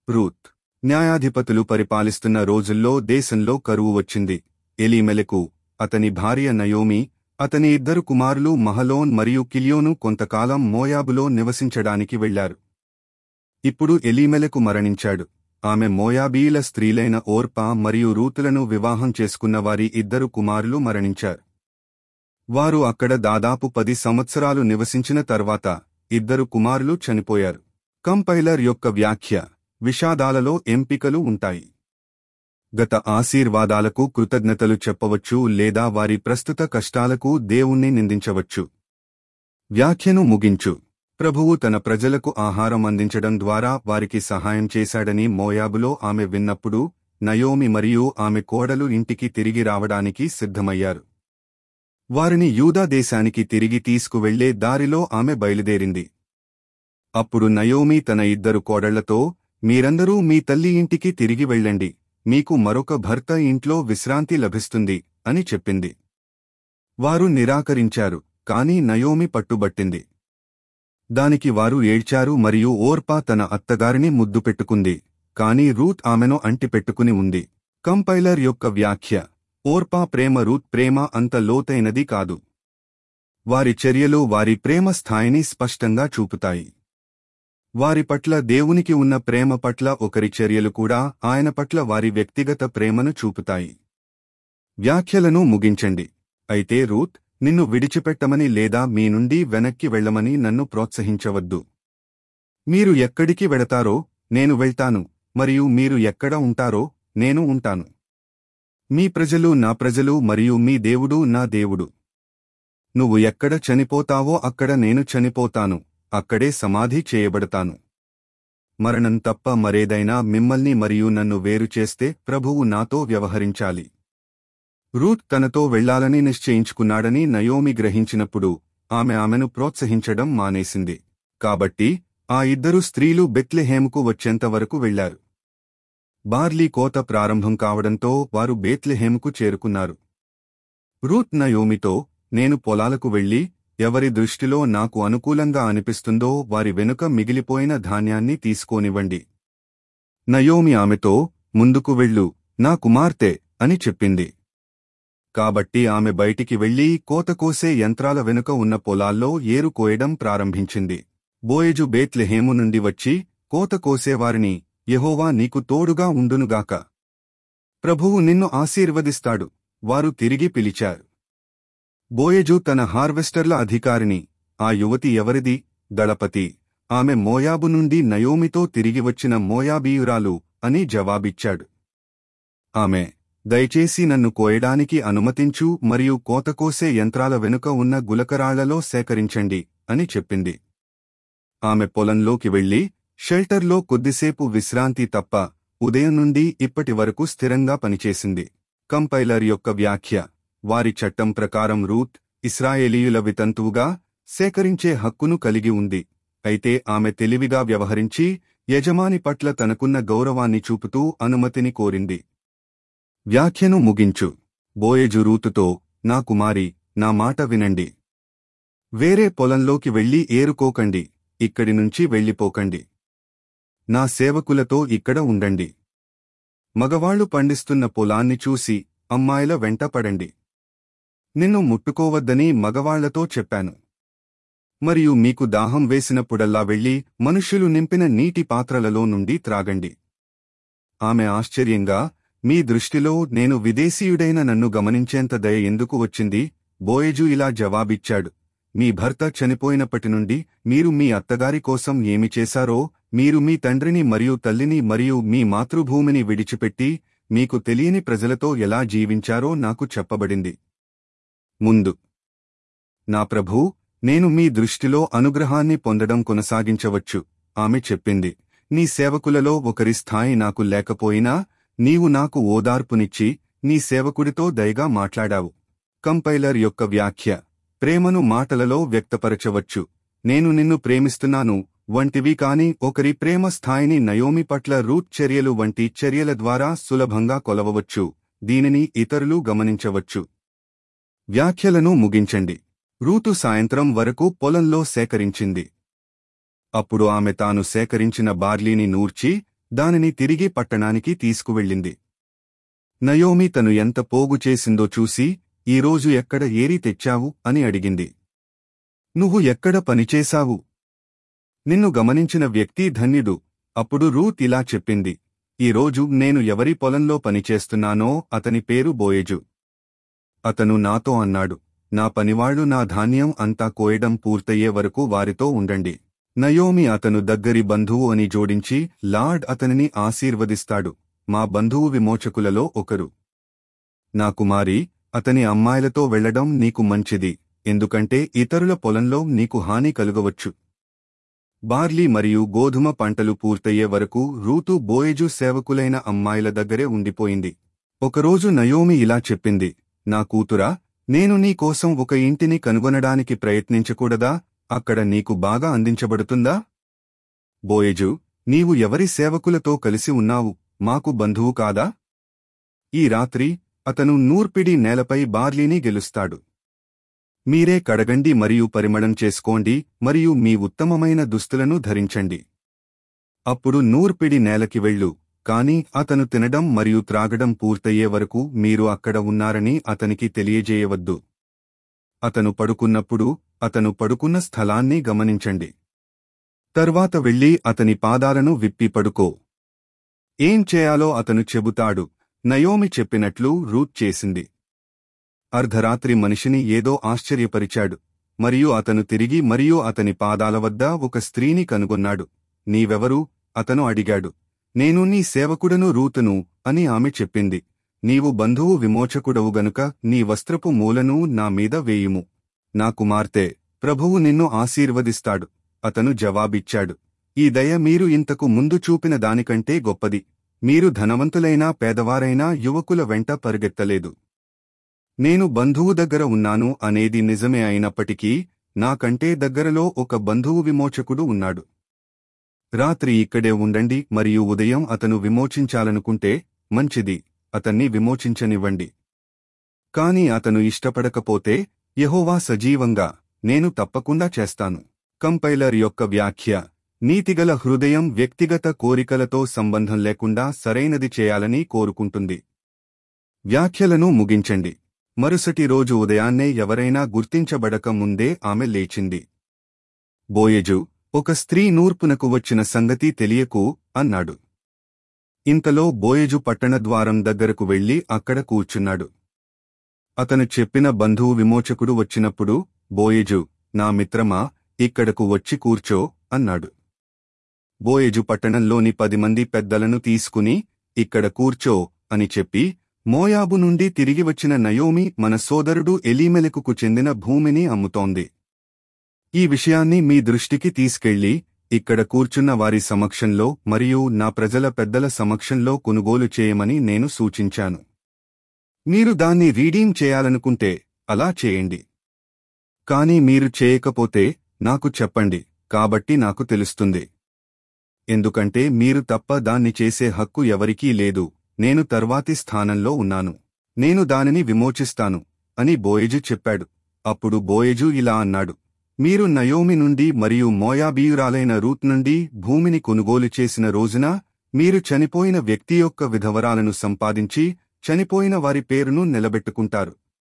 Ruth న్యాయాధిపతులు పరిపాలిస్తున్న రోజుల్లో దేశంలో కరువు వచ్చింది ఎలీమెలకు అతని భార్య నయోమి అతని ఇద్దరు కుమారులు మహలోన్ మరియు కిలియోను కొంతకాలం మోయాబులో నివసించడానికి వెళ్లారు ఇప్పుడు ఎలీమెలకు మరణించాడు ఆమె మోయాబీల స్త్రీలైన ఓర్పా మరియు రూతులను వివాహం చేసుకున్న వారి ఇద్దరు కుమారులు మరణించారు వారు అక్కడ దాదాపు పది సంవత్సరాలు నివసించిన తర్వాత ఇద్దరు కుమారులు చనిపోయారు కంపైలర్ యొక్క వ్యాఖ్య విషాదాలలో ఎంపికలు ఉంటాయి గత ఆశీర్వాదాలకు కృతజ్ఞతలు చెప్పవచ్చు లేదా వారి ప్రస్తుత కష్టాలకు దేవుణ్ణి నిందించవచ్చు వ్యాఖ్యను ముగించు ప్రభువు తన ప్రజలకు ఆహారం అందించడం ద్వారా వారికి సహాయం చేశాడని మోయాబులో ఆమె విన్నప్పుడు నయోమి మరియు ఆమె కోడలు ఇంటికి తిరిగి రావడానికి సిద్ధమయ్యారు వారిని యూదా దేశానికి తిరిగి తీసుకువెళ్లే దారిలో ఆమె బయలుదేరింది అప్పుడు నయోమి తన ఇద్దరు కోడళ్లతో మీరందరూ మీ తల్లి ఇంటికి తిరిగి వెళ్ళండి మీకు మరొక భర్త ఇంట్లో విశ్రాంతి లభిస్తుంది అని చెప్పింది వారు నిరాకరించారు కాని నయోమి పట్టుబట్టింది దానికి వారు ఏడ్చారు మరియు ఓర్పా తన అత్తగారిని ముద్దు పెట్టుకుంది కాని రూత్ ఆమెను అంటిపెట్టుకుని ఉంది కంపైలర్ యొక్క వ్యాఖ్య ఓర్పా ప్రేమ రూత్ ప్రేమ అంత లోతైనది కాదు వారి చర్యలు వారి ప్రేమ స్థాయిని స్పష్టంగా చూపుతాయి వారి పట్ల దేవునికి ఉన్న ప్రేమ పట్ల ఒకరి చర్యలు కూడా ఆయన పట్ల వారి వ్యక్తిగత ప్రేమను చూపుతాయి వ్యాఖ్యలను ముగించండి అయితే రూత్ నిన్ను విడిచిపెట్టమని లేదా మీ నుండి వెనక్కి వెళ్ళమని నన్ను ప్రోత్సహించవద్దు మీరు ఎక్కడికి వెడతారో నేను వెళ్తాను మరియు మీరు ఎక్కడ ఉంటారో నేను ఉంటాను మీ ప్రజలు నా ప్రజలు మరియు మీ దేవుడు నా దేవుడు నువ్వు ఎక్కడ చనిపోతావో అక్కడ నేను చనిపోతాను అక్కడే సమాధి చేయబడతాను మరణం తప్ప మరేదైనా మిమ్మల్ని మరియు నన్ను వేరు చేస్తే ప్రభువు నాతో వ్యవహరించాలి రూత్ తనతో వెళ్లాలని నిశ్చయించుకున్నాడని నయోమి గ్రహించినప్పుడు ఆమె ఆమెను ప్రోత్సహించడం మానేసింది కాబట్టి ఆ ఇద్దరు స్త్రీలు బెత్లెహేముకు వచ్చేంతవరకు వెళ్లారు బార్లీ కోత ప్రారంభం కావడంతో వారు బేత్లెహేముకు చేరుకున్నారు రూత్ నయోమితో నేను పొలాలకు వెళ్లి ఎవరి దృష్టిలో నాకు అనుకూలంగా అనిపిస్తుందో వారి వెనుక మిగిలిపోయిన ధాన్యాన్ని తీసుకోనివ్వండి నయోమి ఆమెతో ముందుకు వెళ్ళు నా కుమార్తె అని చెప్పింది కాబట్టి ఆమె బయటికి వెళ్లి కోత కోసే యంత్రాల వెనుక ఉన్న పొలాల్లో ఏరు కోయడం ప్రారంభించింది బోయజు బేత్లెహేము నుండి వచ్చి కోత కోసేవారిని యెహోవా నీకు తోడుగా ఉండునుగాక ప్రభువు నిన్ను ఆశీర్వదిస్తాడు వారు తిరిగి పిలిచారు బోయజు తన హార్వెస్టర్ల అధికారిని ఆ యువతి ఎవరిది దళపతి ఆమె మోయాబు నుండి నయోమితో తిరిగి వచ్చిన మోయాబీయురాలు అని జవాబిచ్చాడు ఆమె దయచేసి నన్ను కోయడానికి అనుమతించు మరియు కోతకోసే యంత్రాల వెనుక ఉన్న గులకరాళ్లలో సేకరించండి అని చెప్పింది ఆమె పొలంలోకి వెళ్లి షెల్టర్లో కొద్దిసేపు విశ్రాంతి తప్ప ఉదయం నుండి ఇప్పటి వరకు స్థిరంగా పనిచేసింది కంపైలర్ యొక్క వ్యాఖ్య వారి చట్టం ప్రకారం రూత్ ఇస్రాయేలీయుల వితంతువుగా సేకరించే హక్కును కలిగి ఉంది అయితే ఆమె తెలివిగా వ్యవహరించి యజమాని పట్ల తనకున్న గౌరవాన్ని చూపుతూ అనుమతిని కోరింది వ్యాఖ్యను ముగించు బోయజు రూతుతో నా కుమారి నా మాట వినండి వేరే పొలంలోకి వెళ్లి ఏరుకోకండి ఇక్కడి నుంచి వెళ్ళిపోకండి నా సేవకులతో ఇక్కడ ఉండండి మగవాళ్లు పండిస్తున్న పొలాన్ని చూసి అమ్మాయిల వెంట పడండి నిన్ను ముట్టుకోవద్దని మగవాళ్లతో చెప్పాను మరియు మీకు దాహం వేసినప్పుడల్లా వెళ్లి మనుష్యులు నింపిన నీటి పాత్రలలో నుండి త్రాగండి ఆమె ఆశ్చర్యంగా మీ దృష్టిలో నేను విదేశీయుడైన నన్ను గమనించేంత దయ ఎందుకు వచ్చింది బోయజు ఇలా జవాబిచ్చాడు మీ భర్త చనిపోయినప్పటి నుండి మీరు మీ అత్తగారి కోసం ఏమి చేశారో మీరు మీ తండ్రిని మరియు తల్లిని మరియు మీ మాతృభూమిని విడిచిపెట్టి మీకు తెలియని ప్రజలతో ఎలా జీవించారో నాకు చెప్పబడింది ముందు నా ప్రభూ నేను మీ దృష్టిలో అనుగ్రహాన్ని పొందడం కొనసాగించవచ్చు ఆమె చెప్పింది నీ సేవకులలో ఒకరి స్థాయి నాకు లేకపోయినా నీవు నాకు ఓదార్పునిచ్చి నీ సేవకుడితో దయగా మాట్లాడావు కంపైలర్ యొక్క వ్యాఖ్య ప్రేమను మాటలలో వ్యక్తపరచవచ్చు నేను నిన్ను ప్రేమిస్తున్నాను వంటివి కాని ఒకరి ప్రేమ స్థాయిని నయోమి పట్ల రూట్ చర్యలు వంటి చర్యల ద్వారా సులభంగా కొలవవచ్చు దీనిని ఇతరులు గమనించవచ్చు వ్యాఖ్యలను ముగించండి రూతు సాయంత్రం వరకు పొలంలో సేకరించింది అప్పుడు ఆమె తాను సేకరించిన బార్లీని నూర్చి దానిని తిరిగి పట్టణానికి తీసుకువెళ్ళింది నయోమి తను ఎంత పోగు చేసిందో చూసి ఈరోజు ఎక్కడ ఏరి తెచ్చావు అని అడిగింది నువ్వు ఎక్కడ పనిచేశావు నిన్ను గమనించిన వ్యక్తి ధన్యుడు అప్పుడు రూత్ ఇలా చెప్పింది ఈరోజు నేను ఎవరి పొలంలో పనిచేస్తున్నానో అతని పేరు బోయజు అతను నాతో అన్నాడు నా పనివాళ్లు నా ధాన్యం అంతా కోయడం పూర్తయ్యే వరకు వారితో ఉండండి నయోమి అతను దగ్గరి బంధువు అని జోడించి లార్డ్ అతనిని ఆశీర్వదిస్తాడు మా బంధువు విమోచకులలో ఒకరు నా కుమారి అతని అమ్మాయిలతో వెళ్లడం నీకు మంచిది ఎందుకంటే ఇతరుల పొలంలో నీకు హాని కలుగవచ్చు బార్లీ మరియు గోధుమ పంటలు పూర్తయ్యే వరకు రూతు బోయజు సేవకులైన అమ్మాయిల దగ్గరే ఉండిపోయింది ఒకరోజు నయోమి ఇలా చెప్పింది నా కూతురా నేను నీ కోసం ఒక ఇంటిని కనుగొనడానికి ప్రయత్నించకూడదా అక్కడ నీకు బాగా అందించబడుతుందా బోయజు నీవు ఎవరి సేవకులతో కలిసి ఉన్నావు మాకు బంధువు కాదా ఈ రాత్రి అతను నూర్పిడి నేలపై బార్లీని గెలుస్తాడు మీరే కడగండి మరియు పరిమళం చేసుకోండి మరియు మీ ఉత్తమమైన దుస్తులను ధరించండి అప్పుడు నూర్పిడి నేలకి వెళ్ళు కాని అతను తినడం మరియు త్రాగడం పూర్తయ్యే వరకు మీరు అక్కడ ఉన్నారని అతనికి తెలియజేయవద్దు అతను పడుకున్నప్పుడు అతను పడుకున్న స్థలాన్ని గమనించండి తర్వాత వెళ్లి అతని పాదాలను విప్పి పడుకో ఏం చేయాలో అతను చెబుతాడు నయోమి చెప్పినట్లు రూత్ చేసింది అర్ధరాత్రి మనిషిని ఏదో ఆశ్చర్యపరిచాడు మరియు అతను తిరిగి మరియు అతని పాదాల వద్ద ఒక స్త్రీని కనుగొన్నాడు నీవెవరు అతను అడిగాడు నేను నీ సేవకుడను రూతును అని ఆమె చెప్పింది నీవు బంధువు విమోచకుడవు గనుక నీ వస్త్రపు మూలను నా మీద వేయుము నా కుమార్తె ప్రభువు నిన్ను ఆశీర్వదిస్తాడు అతను జవాబిచ్చాడు ఈ దయ మీరు ఇంతకు ముందు చూపిన దానికంటే గొప్పది మీరు ధనవంతులైనా పేదవారైనా యువకుల వెంట పరిగెత్తలేదు నేను బంధువు దగ్గర ఉన్నాను అనేది నిజమే అయినప్పటికీ నాకంటే దగ్గరలో ఒక బంధువు విమోచకుడు ఉన్నాడు రాత్రి ఇక్కడే ఉండండి మరియు ఉదయం అతను విమోచించాలనుకుంటే మంచిది అతన్ని విమోచించనివ్వండి కాని అతను ఇష్టపడకపోతే యెహోవా సజీవంగా నేను తప్పకుండా చేస్తాను కంపైలర్ యొక్క వ్యాఖ్య నీతిగల హృదయం వ్యక్తిగత కోరికలతో సంబంధం లేకుండా సరైనది చేయాలని కోరుకుంటుంది వ్యాఖ్యలను ముగించండి మరుసటి రోజు ఉదయాన్నే ఎవరైనా గుర్తించబడక ముందే ఆమె లేచింది బోయజు ఒక స్త్రీ నూర్పునకు వచ్చిన సంగతి తెలియకు అన్నాడు ఇంతలో బోయజు పట్టణ ద్వారం దగ్గరకు వెళ్లి అక్కడ కూర్చున్నాడు అతను చెప్పిన బంధువు విమోచకుడు వచ్చినప్పుడు బోయజు నా మిత్రమా ఇక్కడకు వచ్చి కూర్చో అన్నాడు బోయజు పట్టణంలోని పది మంది పెద్దలను తీసుకుని ఇక్కడ కూర్చో అని చెప్పి మోయాబు నుండి తిరిగి వచ్చిన నయోమి మన సోదరుడు ఎలీమెలకుకు చెందిన భూమిని అమ్ముతోంది ఈ విషయాన్ని మీ దృష్టికి తీసుకెళ్లి ఇక్కడ కూర్చున్న వారి సమక్షంలో మరియు నా ప్రజల పెద్దల సమక్షంలో కొనుగోలు చేయమని నేను సూచించాను మీరు దాన్ని రీడీమ్ చేయాలనుకుంటే అలా చేయండి కాని మీరు చేయకపోతే నాకు చెప్పండి కాబట్టి నాకు తెలుస్తుంది ఎందుకంటే మీరు తప్ప దాన్ని చేసే హక్కు ఎవరికీ లేదు నేను తర్వాతి స్థానంలో ఉన్నాను నేను దానిని విమోచిస్తాను అని బోయజు చెప్పాడు అప్పుడు బోయజు ఇలా అన్నాడు మీరు నయోమి నుండి మరియు మోయాబీయురాలైన రూత్ నుండి భూమిని కొనుగోలు చేసిన రోజున మీరు చనిపోయిన వ్యక్తి యొక్క విధవరాలను సంపాదించి చనిపోయిన వారి పేరును నిలబెట్టుకుంటారు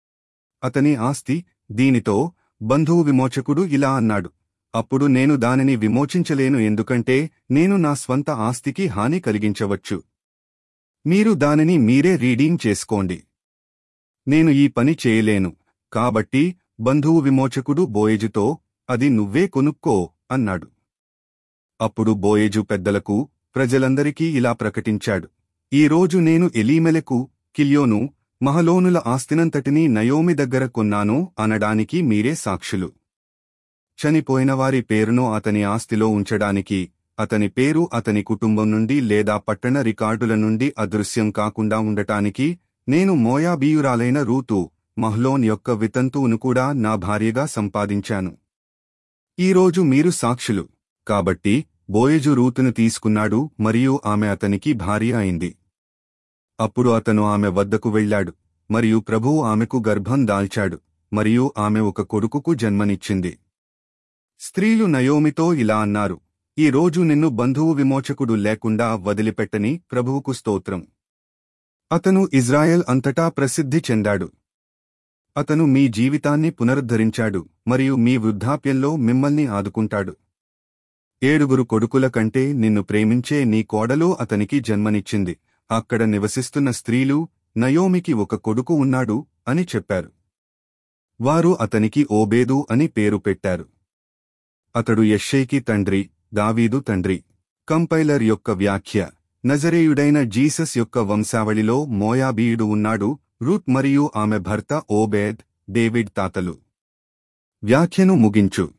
అతని ఆస్తి దీనితో బంధువు విమోచకుడు ఇలా అన్నాడు అప్పుడు నేను దానిని విమోచించలేను ఎందుకంటే నేను నా స్వంత ఆస్తికి హాని కలిగించవచ్చు మీరు దానిని మీరే రీడింగ్ చేసుకోండి నేను ఈ పని చేయలేను కాబట్టి బంధువు విమోచకుడు బోయేజుతో అది నువ్వే కొనుక్కో అన్నాడు అప్పుడు బోయేజు పెద్దలకు ప్రజలందరికీ ఇలా ప్రకటించాడు ఈ రోజు నేను ఎలీమెలకు కిల్యోను మహలోనుల ఆస్తినంతటినీ నయోమి దగ్గర కొన్నాను అనడానికి మీరే సాక్షులు చనిపోయిన వారి పేరును అతని ఆస్తిలో ఉంచడానికి అతని పేరు అతని కుటుంబం నుండి లేదా పట్టణ రికార్డుల నుండి అదృశ్యం కాకుండా ఉండటానికి నేను మోయాబీయురాలైన రూతు మహ్లోన్ యొక్క వితంతువును కూడా నా భార్యగా సంపాదించాను ఈరోజు మీరు సాక్షులు కాబట్టి బోయజు రూతును తీసుకున్నాడు మరియు ఆమె అతనికి భార్య అయింది అప్పుడు అతను ఆమె వద్దకు వెళ్ళాడు మరియు ప్రభువు ఆమెకు గర్భం దాల్చాడు మరియు ఆమె ఒక కొడుకుకు జన్మనిచ్చింది స్త్రీలు నయోమితో ఇలా అన్నారు ఈ రోజు నిన్ను బంధువు విమోచకుడు లేకుండా వదిలిపెట్టని ప్రభువుకు స్తోత్రం అతను ఇజ్రాయెల్ అంతటా ప్రసిద్ధి చెందాడు అతను మీ జీవితాన్ని పునరుద్ధరించాడు మరియు మీ వృద్ధాప్యంలో మిమ్మల్ని ఆదుకుంటాడు ఏడుగురు కొడుకుల కంటే నిన్ను ప్రేమించే నీ కోడలు అతనికి జన్మనిచ్చింది అక్కడ నివసిస్తున్న స్త్రీలు నయోమికి ఒక కొడుకు ఉన్నాడు అని చెప్పారు వారు అతనికి ఓబేదు అని పేరు పెట్టారు అతడు యెషైకి తండ్రి దావీదు తండ్రి కంపైలర్ యొక్క వ్యాఖ్య నజరేయుడైన జీసస్ యొక్క వంశావళిలో మోయాబీయుడు ఉన్నాడు రూత్ మరియు ఆమె భర్త ఓబేద్ డేవిడ్ తాతలు వ్యాఖ్యను ముగించు